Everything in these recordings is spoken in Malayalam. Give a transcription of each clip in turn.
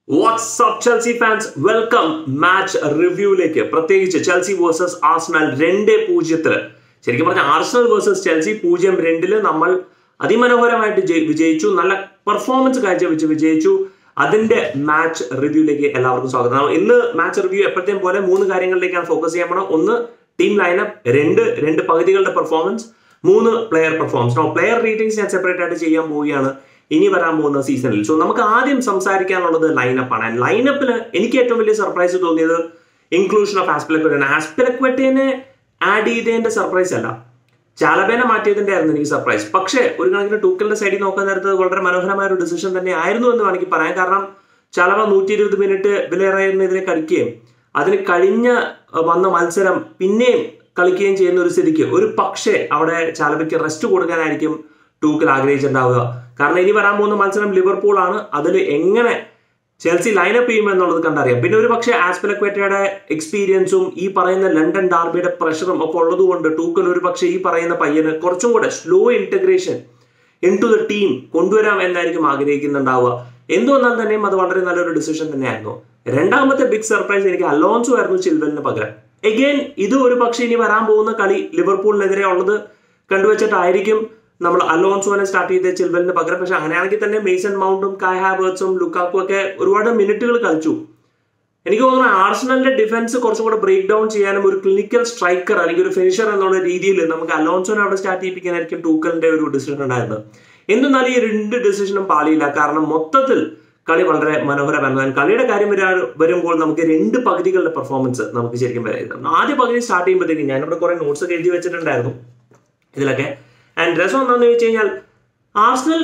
WhatsApp Chelsea fans welcome match റിവ്യൂയിലേക്ക് പ്രത്യേകിച്ച് ചെൽസി വേഴ്സസ് ആർസണൽ രണ്ട് പൂജ്യത്തില് ശരിക്കും പറഞ്ഞാൽ ആർസണൽ വേഴ്സസ് ചെൽസി പൂജ്യം രണ്ടില് നമ്മൾ അതിമനോഹരമായിട്ട് ജയി- വിജയിച്ചു നല്ല പെർഫോമൻസ് കാഴ്ചവെച്ച് വിജയിച്ചു അതിന്റെ മാച്ച് റിവ്യൂയിലേക്ക് എല്ലാവർക്കും സ്വാഗതം ഇന്ന് മാച്ച് റിവ്യൂ എപ്പോഴത്തെയും പോലെ മൂന്ന് കാര്യങ്ങളിലേക്കാണ് ഫോക്കസ് ചെയ്യാൻ പോണത് ഒന്ന് ടീം ലൈനപ്പ് രണ്ട് രണ്ട് പകുതികളുടെ പെർഫോമൻസ് മൂന്ന് പ്ലെയർ പെർഫോമൻസ് പ്ലെയർ റേറ്റിംഗ്സ് ഞാൻ സെപ്പറേറ്റ് ആയിട്ട് ചെയ്യാൻ പോവുകയാണ് ഇനി വരാൻ പോകുന്ന സീസണിൽ സോ നമുക്ക് ആദ്യം സംസാരിക്കാനുള്ളത് ലൈനപ്പാണ് ലൈനപ്പിൽ എനിക്ക് ഏറ്റവും വലിയ സർപ്രൈസ് തോന്നിയത് ഇൻക്ലൂഷൻ ഓഫ് ആസ്പിലക്വറ്റൻ ആസ്പിലക്വറ്റനെ ആഡ് ചെയ്തതിന്റെ സർപ്രൈസ് അല്ല ചാലബേനെ മാറ്റിയതിന്റെ ആയിരുന്നു എനിക്ക് സർപ്രൈസ് പക്ഷേ ഒരു കണക്കിന് ടൂക്കലിന്റെ സൈഡിൽ നോക്കാൻ നേരത്ത് വളരെ മനോഹരമായ ഒരു ഡിസിഷൻ തന്നെ ആയിരുന്നു എന്ന് വേണമെങ്കിൽ പറയാം കാരണം ചാലബ നൂറ്റി ഇരുപത് മിനിറ്റ് വിലയേറിയതിനെതിരെ കളിക്കുകയും അതിന് കഴിഞ്ഞ അഹ്, വന്ന മത്സരം പിന്നെയും കളിക്കുകയും ചെയ്യുന്ന ഒരു സ്ഥിതിക്ക് ഒരു പക്ഷേ അവിടെ ചാലബയ്ക്ക് റെസ്റ്റ് കൊടുക്കാനായിരിക്കും ടൂക്കൽ ആഗ്രഹിച്ചിട്ടുണ്ടാവുക കാരണം ഇനി വരാൻ പോകുന്ന മത്സരം ലിവർപൂൾ ആണ് അതിൽ എങ്ങനെ ചെൽസി ലൈനപ്പ് ചെയ്യും എന്നുള്ളത് കണ്ടറിയാം പിന്നെ ഒരു പക്ഷേ ആസ്പിലക്വേറ്റയുടെ എക്സ്പീരിയൻസും ഈ പറയുന്ന ലണ്ടൻ ഡാർബിയുടെ പ്രഷറും ഒക്കെ ഉള്ളതുകൊണ്ട് ടൂക്കൽ ഒരു പക്ഷേ ഈ പറയുന്ന പയ്യന് കുറച്ചും കൂടെ slow integration in to the team കൊണ്ടുവരാം എന്നായിരിക്കും ആഗ്രഹിക്കുന്നുണ്ടാവുക എന്തുവന്നാൽ തന്നെയും അത് വളരെ നല്ലൊരു ഡിസിഷൻ തന്നെയായിരുന്നു രണ്ടാമത്തെ ബിഗ് സർപ്രൈസ് എനിക്ക് അലോൺസോ ആയിരുന്നു ചിൽവലിന് പകരം എഗെയിൻ ഇത് ഒരു പക്ഷേ ഇനി വരാൻ പോകുന്ന കളി ലിവർപൂളിനെതിരെ ഉള്ളത് കണ്ടുവച്ചിട്ടായിരിക്കും നമ്മൾ അലോൺസോനെ സ്റ്റാർട്ട് ചെയ്ത ചിൽവലിന് പകരം പക്ഷെ അങ്ങനെയാണെങ്കിൽ തന്നെ മേസൺ മൗണ്ടും കായ് ഹാബേർട്സും ലുക്കാക്കും ഒക്കെ ഒരുപാട് മിനിറ്റുകൾ കളിച്ചു എനിക്ക് തോന്നുന്നു ആർസണലിന്റെ ഡിഫൻസ് കുറച്ചും കൂടെ ബ്രേക്ക് ഡൗൺ ചെയ്യാനും ഒരു ക്ലിനിക്കൽ സ്ട്രൈക്കർ അല്ലെങ്കിൽ ഒരു ഫിനിഷർ എന്നുള്ള രീതിയിൽ നമുക്ക് അലോൺസോനെ അവിടെ സ്റ്റാർട്ട് ചെയ്യിപ്പിക്കാനായിരിക്കും ടൂക്കലിന്റെ ഒരു ഡിസിഷൻ ഉണ്ടായിരുന്നത് എന്തെന്നാൽ ഈ രണ്ട് ഡിസിഷനും പാളിയില്ല കാരണം മൊത്തത്തിൽ കളി വളരെ മനോഹരമായിരുന്നു And കളിയുടെ കാര്യം വരാ വരുമ്പോൾ നമുക്ക് രണ്ട് പകുതികളുടെ പെർഫോമൻസ് നമുക്ക് ശരിക്കും വരായിരുന്നു ആദ്യ പകുതി സ്റ്റാർട്ട് ചെയ്യുമ്പോഴത്തേക്കും ഞാനിവിടെ കുറെ നോട്ട്സ് ഒക്കെ എഴുതി വെച്ചിട്ടുണ്ടായിരുന്നു ഇതിലൊക്കെ ആൻഡ് രസം എന്താണെന്ന് വെച്ച് കഴിഞ്ഞാൽ ആർസണൽ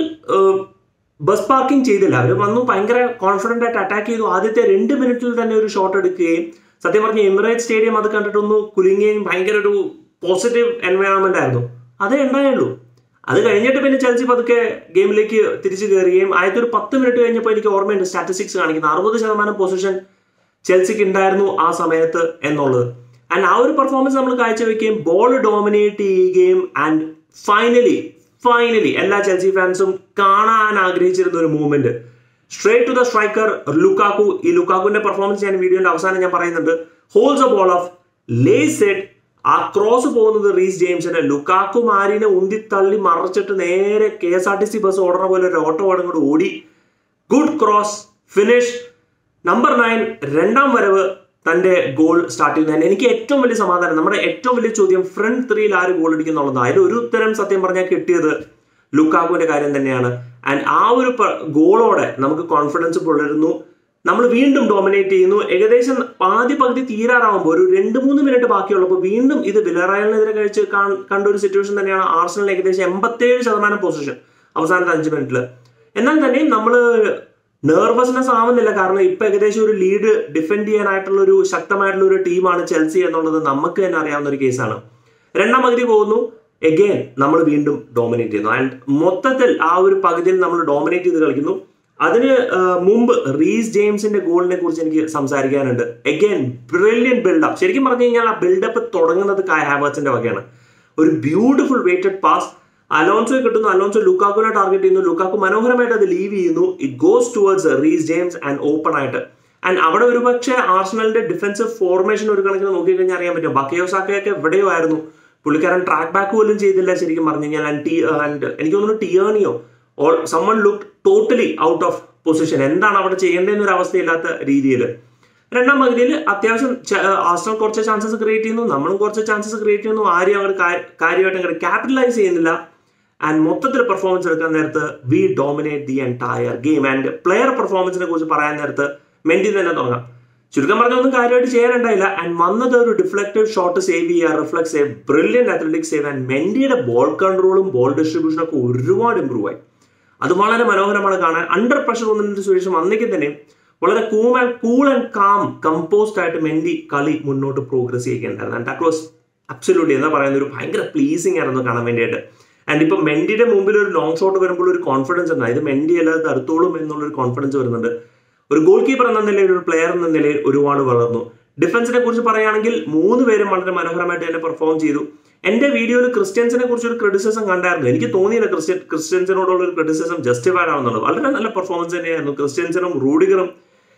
ബസ് പാർക്കിംഗ് ചെയ്തില്ല അവർ വന്നു ഭയങ്കര കോൺഫിഡന്റ് ആയിട്ട് അറ്റാക്ക് ചെയ്തു ആദ്യത്തെ രണ്ട് മിനിറ്റിൽ തന്നെ ഒരു ഷോട്ട് എടുക്കുകയും സത്യം പറഞ്ഞ എമിറേറ്റ് സ്റ്റേഡിയം അത് കണ്ടിട്ടൊന്ന് കുലുങ്ങുകയും ഭയങ്കര ഒരു പോസിറ്റീവ് എൻവയോൺമെന്റ് ആയിരുന്നു അതേ ഉണ്ടായുള്ളൂ അത് കഴിഞ്ഞിട്ട് പിന്നെ ചെൽസി പതുക്കെ ഗെയിമിലേക്ക് തിരിച്ചു കയറുകയും ആദ്യത്തെ ഒരു പത്ത് മിനിറ്റ് കഴിഞ്ഞപ്പോൾ എനിക്ക് ഓർമ്മയുണ്ട് സ്റ്റാറ്റിസ്റ്റിക്സ് കാണിക്കുന്നത് അറുപത് ശതമാനം പൊസിഷൻ ചെൽസിക്ക് ഉണ്ടായിരുന്നു ആ സമയത്ത് എന്നുള്ളത് ആൻഡ് ആ ഒരു പെർഫോമൻസ് നമ്മൾ കാഴ്ചവെക്കുകയും ബോൾ ഡോമിനേറ്റ് ചെയ്യുകയും ആൻഡ് ഫൈനലി ഫൈനലി എല്ലാ ചെൽസി ഫാൻസും കാണാൻ ആഗ്രഹിച്ചിരുന്ന ഒരു movement straight to the striker Lukaku ഈ ലുക്കാക്കുവിന്റെ പെർഫോമൻസ് ഞാൻ വീഡിയോന്റെ അവസാനം ഞാൻ പറയുന്നുണ്ട് holds a ball off lay set ആ ക്രോസ് പോകുന്നത് റീസ് ജെയിംസിന്റെ ലുക്കാക്കു മാരിനെ ഉന്തി തള്ളി മറച്ചിട്ട് നേരെ K S R T C bus ഓടുന്ന പോലെ ഒരു ഓട്ടോ ഓടങ്ങോട്ട് ഓടി good cross finish number nine രണ്ടാം വരവ് തന്റെ ഗോൾ സ്റ്റാർട്ട് ചെയ്യുന്നതിന് എനിക്ക് ഏറ്റവും വലിയ സമാധാനം നമ്മുടെ ഏറ്റവും വലിയ ചോദ്യം ഫ്രണ്ട് ത്രീയിൽ ആര് ഗോൾ അടിക്കുന്നുള്ളത് അതിൽ ഒരു ഉത്തരം സത്യം പറഞ്ഞാൽ കിട്ടിയത് ലുക്കാക്കുവിന്റെ കാര്യം തന്നെയാണ് ആൻഡ് ആ ഒരു ഗോളോടെ നമുക്ക് കോൺഫിഡൻസ് പുലരുന്നു നമ്മൾ വീണ്ടും ഡോമിനേറ്റ് ചെയ്യുന്നു ഏകദേശം ആദ്യ പകുതി തീരാറാവുമ്പോൾ ഒരു രണ്ട് മൂന്ന് മിനിറ്റ് ബാക്കിയുള്ളപ്പോൾ വീണ്ടും ഇത് വിലറയലിനെതിരെ കഴിച്ച് കാൺ- കണ്ട ഒരു സിറ്റുവേഷൻ തന്നെയാണ് ആർസണൽ ഏകദേശം എൺപത്തേഴ് ശതമാനം പൊസിഷൻ അവസാനത്തെ അഞ്ച് മിനിറ്റിൽ എന്നാൽ തന്നെയും നമ്മൾ നെർവസ്നെസ് ആവുന്നില്ല കാരണം ഇപ്പൊ ഏകദേശം ഒരു ലീഡ് ഡിഫെൻഡ് ചെയ്യാനായിട്ടുള്ള ഒരു ശക്തമായിട്ടുള്ള ഒരു ടീമാണ് ചെൽസി എന്നുള്ളത് നമുക്ക് തന്നെ അറിയാവുന്ന ഒരു കേസാണ് രണ്ടാം പകുതി പോകുന്നു എഗെയിൻ നമ്മൾ വീണ്ടും ഡോമിനേറ്റ് ചെയ്യുന്നു ആൻഡ് മൊത്തത്തിൽ ആ ഒരു പകുതിയിൽ നമ്മൾ ഡോമിനേറ്റ് ചെയ്ത് കളിക്കുന്നു അതിന് ആ, മുമ്പ് റീസ് ജെയിംസിന്റെ ഗോളിനെ കുറിച്ച് എനിക്ക് സംസാരിക്കാനുണ്ട് എഗെയിൻ ബ്രില്യൻ ബിൽഡപ്പ് ശരിക്കും പറഞ്ഞു കഴിഞ്ഞാൽ ആ ബിൽഡപ്പ് തുടങ്ങുന്നത് കായ് ഹാവേഴ്സിന്റെ വകയാണ് ഒരു ബ്യൂട്ടിഫുൾ വെയിറ്റഡ് പാസ് അലോൺസോ കിട്ടുന്നു അലോൺസോ ലുക്കാക്കുനെ ടാർഗറ്റ് ചെയ്യുന്നു ലുക്കാക്കു മനോഹരമായിട്ട് അത് ലീവ് ചെയ്യുന്നു it goes towards Reece James and open ആയിട്ട് ആൻഡ് അവിടെ ഒരു പക്ഷേ ആർസണലിന്റെ ഡിഫൻസീവ് ഫോർമേഷൻ ഒരു കണക്കിന് നോക്കിക്കഴിഞ്ഞാൽ അറിയാൻ പറ്റും ബക്കയോസാക്കയൊക്കെ എവിടെയോ ആയിരുന്നു പുള്ളിക്കാരൻ ട്രാക്ക് ബാക്ക് പോലും ചെയ്തില്ല ശരിക്കും പറഞ്ഞു കഴിഞ്ഞാൽ ആൻഡ് ടി ആൻഡ് എനിക്ക് തോന്നുന്നു ടിയേണിയോ all summon look totally out of position എന്താണ് അവിടെ ചെയ്യേണ്ടതെന്ന് ഒരു അവസ്ഥയില്ലാത്ത രീതിയിൽ രണ്ടാം പകുതിയിൽ അത്യാവശ്യം ച- ആർസണൽ കുറച്ച് ചാൻസസ് ക്രിയേറ്റ് ചെയ്യുന്നു നമ്മളും കുറച്ച് ചാൻസസ് ക്രിയേറ്റ് ചെയ്യുന്നു ആരും അങ്ങോട്ട് കാര്യമായിട്ട് അങ്ങോട്ട് ക്യാപിറ്റലൈസ് ചെയ്യുന്നില്ല ആൻഡ് മൊത്തത്തിൽ പെർഫോമൻസ് എടുക്കാൻ നേരത്ത് we dominate the entire game and player പെർഫോമൻസിനെ കുറിച്ച് പറയാൻ നേരത്ത് മെന്റി തന്നെ തുടങ്ങാം ചുരുക്കം പറഞ്ഞ ഒന്നും കാര്യമായിട്ട് ചെയ്യാനുണ്ടായില്ല ആൻഡ് വന്നത് ഒരു ഡിഫ്ലക്റ്റീവ് ഷോട്ട് സേവ് ചെയ്യുക reflect save brilliant athletic save and മെന്റിയുടെ ബോൾ കൺട്രോളും ബോൾ ഡിസ്ട്രിബ്യൂഷനും ഒക്കെ ഒരുപാട് ഇമ്പ്രൂവ് ആയി അത് വളരെ മനോഹരമാണ് കാണാൻ അണ്ടർ പ്രഷർ വന്നതിന് ശേഷം അന്നേക്ക് തന്നെ വളരെ cool and cool and calm composed ആയിട്ട് മെന്റി കളി മുന്നോട്ട് പ്രോഗ്രസ് ചെയ്യുകയുണ്ടായിരുന്നു ആൻഡ് ദാറ്റ് വാസ് അബ്സല്യൂട്ട്ലി എന്താ പറയുന്നത് ഒരു ഭയങ്കര പ്ലീസിങ് ആയിരുന്നു കാണാൻ വേണ്ടിയിട്ട് ആൻഡ് ഇപ്പൊ മെന്റിയുടെ മുമ്പിൽ ഒരു ലോങ് ഷോട്ട് വരുമ്പോൾ ഒരു കോൺഫിഡൻസ് ഉണ്ട് ഇത് മെന്റി അല്ലാതെ തടുത്തോളും എന്നുള്ളൊരു കോൺഫിഡൻസ് വരുന്നുണ്ട് ഒരു ഗോൾ കീപ്പർ എന്ന നിലയിൽ ഒരു പ്ലെയർ എന്ന നിലയിൽ ഒരുപാട് വളർന്നു ഡിഫൻസിനെ കുറിച്ച് പറയുകയാണെങ്കിൽ മൂന്ന് പേരും വളരെ മനോഹരമായിട്ട് തന്നെ പെർഫോം ചെയ്തു എന്റെ വീഡിയോയിൽ ക്രിസ്ത്യൻസിനെ കുറിച്ച് ഒരു ക്രിറ്റിസിസം കണ്ടായിരുന്നു എനിക്ക് തോന്നിയില്ല ക്രിസ്ത്യൻ ക്രിസ്ത്യൻസിനോടുള്ള ഒരു ക്രിറ്റിസിസം ജസ്റ്റിഫൈഡ് ആണെന്നുള്ളത് വളരെ നല്ല പെർഫോമൻസ് തന്നെയായിരുന്നു ക്രിസ്ത്യൻസിനും റൂഡിഗറും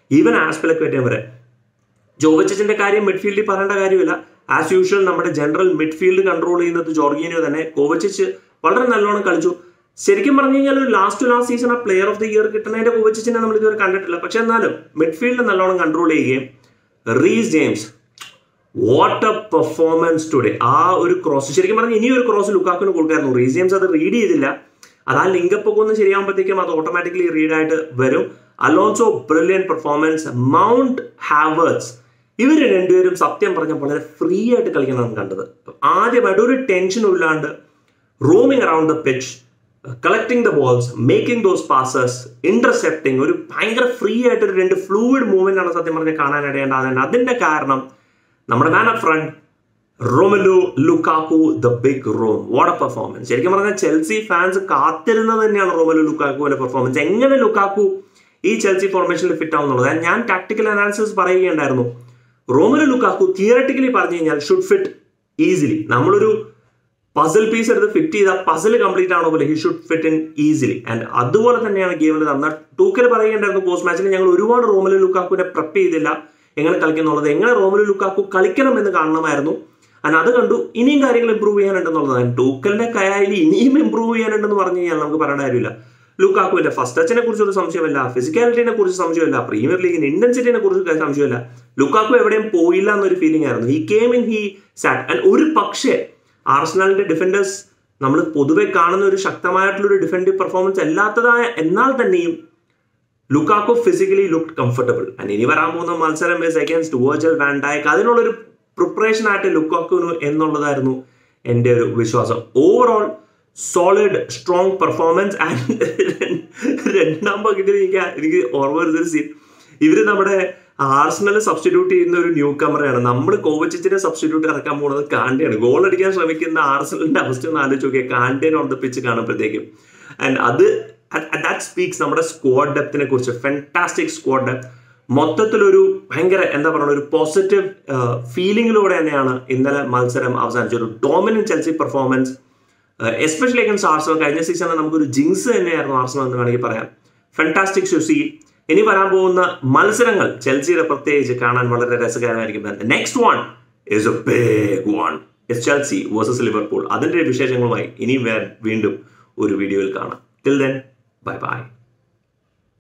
ഈവൻ ആസ്പെലക്വേറ്റം വരെ ജോവച്ചിന്റെ കാര്യം മിഡ്ഫീൽഡിൽ പറയേണ്ട കാര്യമില്ല ആസ് യൂഷ്വൽ നമ്മുടെ ജനറൽ മിഡ്ഫീൽഡ് കൺട്രോൾ ചെയ്യുന്നത് ജോർഗീനിയോ തന്നെ കോവച്ചിച്ച് വളരെ നല്ലോണം കളിച്ചു ശരിക്കും പറഞ്ഞു കഴിഞ്ഞാൽ ഒരു ലാസ്റ്റ് ടു ലാസ്റ്റ് സീസൺ ആ പ്ലെയർ ഓഫ് ദി ഇയർ കിട്ടുന്നതിന്റെ കോവച്ചിനെ നമ്മൾ ഇതുവരെ കണ്ടിട്ടില്ല പക്ഷെ എന്നാലും മിഡ്ഫീൽഡ് നല്ലോണം കൺട്രോൾ ചെയ്യുകയും Reece James what a performance today ആ ഒരു ക്രോസ് ശരിക്കും പറഞ്ഞാൽ ഇനി ഒരു ക്രോസ് ലുക്കാക്കിന് കൊടുക്കായിരുന്നു റീസ് ജെയിംസ് അത് റീഡ് ചെയ്തില്ല അത് ആ ലിങ്കപ്പ് ഒക്കെ ഒന്ന് ശരിയാകുമ്പോഴത്തേക്കും അത് ഓട്ടോമാറ്റിക്കലി റീഡ് ആയിട്ട് വരും Alonso brilliant performance Mount Havertz ഇവർ രണ്ടുപേരും സത്യം പറഞ്ഞാൽ വളരെ ഫ്രീ ആയിട്ട് കളിക്കുന്നതാണ് കണ്ടത് ആദ്യമായിട്ട് ഒരു ടെൻഷനും ഇല്ലാണ്ട് roaming around the pitch collecting the balls making those passes intercepting ഒരു ഭയങ്കര ഫ്രീ ആയിട്ട് ഒരു രണ്ട് ഫ്ലൂയിഡ് മൂവ്മെന്റ് ആണ് സത്യം പറഞ്ഞാൽ കാണാനിടേണ്ടത് അതിന്റെ കാരണം നമ്മുടെ man of front Romelu Lukaku the big Rom what a performance ശരിക്കും പറഞ്ഞാൽ ചെൽസി ഫാൻസ് കാത്തിരുന്നത് തന്നെയാണ് റോമലു ലുക്കാക്കുവിന്റെ പെർഫോമൻസ് എങ്ങനെ ലുക്കാക്കു ഈ ചെൽസി ഫോർമേഷനിൽ ഫിറ്റ് ആവുന്നുള്ളത് ഞാൻ ടാക്ടിക്കൽ അനാലിസിസ് പറയുകയുണ്ടായിരുന്നു റോമലു ലുക്കാക്കു തിയറട്ടിക്കലി പറഞ്ഞു കഴിഞ്ഞാൽ ഷുഡ് ഫിറ്റ് ഈസിലി നമ്മളൊരു പസിൽ പീസ് എടുത്ത് ഫിറ്റ് ചെയ്ത പസിൽ കംപ്ലീറ്റ് ആണോ പോലെ he should fit in easily and അതുപോലെ തന്നെയാണ് ഗെയിമിൽ നടന്നത് ടൂക്കൽ പറയുകയുണ്ടായിരുന്നു പോസ്റ്റ് മാച്ചിൽ ഞങ്ങൾ ഒരുപാട് റോമലു ലുക്കാക്കുവിനെ പ്രെപ്പ് ചെയ്തില്ല എങ്ങനെ കളിക്കുന്നുള്ളത് എങ്ങനെ റോമലു ലുക്കാക്കു കളിക്കണം എന്ന് കാണണമായിരുന്നു ആൻഡ് അത് കണ്ടു ഇനിയും കാര്യങ്ങൾ ഇമ്പ്രൂവ് ചെയ്യാനുണ്ടെന്നുള്ളതാണ് ടൂക്കലിന്റെ കയ്യിൽ ഇനിയും ഇമ്പ്രൂവ് ചെയ്യാനുണ്ടെന്ന് പറഞ്ഞു കഴിഞ്ഞാൽ നമുക്ക് പറയേണ്ട കാര്യമില്ല ലുക്കാക്കുവിന്റെ ഫസ്റ്റ് ടച്ചിനെ കുറിച്ച് ഒരു സംശയമില്ല ഫിസിക്കാലിറ്റിനെ കുറിച്ച് സംശയമില്ല പ്രീമിയർ ലീഗിന്റെ ഇന്റൻസിറ്റിനെ കുറിച്ച് സംശയമില്ല ലുക്കാക്കു എവിടെയും പോയില്ല എന്നൊരു ഫീലിംഗ് ആയിരുന്നു he came in he sat and ഒരു പക്ഷേ ആർസണലിന്റെ ഡിഫൻഡേഴ്സ് നമ്മൾ പൊതുവെ കാണുന്ന ഒരു ശക്തമായിട്ടുള്ള ഒരു ഡിഫൻഡീവ് പെർഫോമൻസ് അല്ലാത്തതായ എന്നാൽ തന്നെയും Lukaku physically look comfortable and ഇനി വരാൻ പോകുന്ന മത്സരം ഇസ് അഗേൻസ്റ്റ് വേർജൽ വാൻഡായക്ക് അതിനുള്ളൊരു പ്രിപ്പറേഷൻ ആയിട്ട് ലുക്കാക്കുനു എന്നുള്ളതായിരുന്നു എൻ്റെ ഒരു വിശ്വാസം overall solid strong performance and രണ്ടാം പകുതിയിൽ എനിക്ക് എനിക്ക് ഓർമ്മ വരുന്നൊരു സീൻ ഇവര് നമ്മുടെ ആർസണൽ സബ്സ്റ്റിറ്റ്യൂട്ട് ചെയ്യുന്ന ഒരു ന്യൂ കമറയാണ് നമ്മൾ കോവച്ചിച്ചിനെ സബ്സ്റ്റിറ്റ്യൂട്ട് ഇറക്കാൻ പോകുന്നത് കാണ്ടയാണ് ഗോൾ അടിക്കാൻ ശ്രമിക്കുന്ന ആർസണലിന്റെ അവസ്ഥ ഒന്ന് ആലോചിച്ച് നോക്കിയാൽ കാണ്ടേൻ ഓൺ ദ പിച്ച് കാണുമ്പോഴത്തേക്കും ആൻഡ് അത് ദാറ്റ് സ്പീക്സ് നമ്മുടെ സ്ക്വാഡ് ഡെപ്തിനെ കുറിച്ച് ഫെന്റാസ്റ്റിക് സ്ക്വാഡ് ഡെപ്ത് മൊത്തത്തിലൊരു ഭയങ്കര എന്താ പറയുക ഒരു പോസിറ്റീവ് ഫീലിംഗിലൂടെ തന്നെയാണ് ഇന്നലെ മത്സരം അവസാനിച്ചത് ഒരു dominant Chelsea performance especially against Arsenal കഴിഞ്ഞ സീസണിൽ നമുക്കൊരു ജിങ്സ് തന്നെയായിരുന്നു ആർസണൽ എന്ന് വേണമെങ്കിൽ പറയാം ഫെന്റാസ്റ്റിക് ഷുസി ഇനി വരാൻ പോകുന്ന മത്സരങ്ങൾ ചെൽസിയുടെ പ്രത്യേകിച്ച് കാണാൻ വളരെ രസകരമായിരിക്കും next one is a big one is Chelsea versus Liverpool അതിന്റെ വിശേഷങ്ങളുമായി ഇനിയും വീണ്ടും ഒരു വീഡിയോയിൽ കാണാം ടിൽ ദെൻ ബൈ ബൈ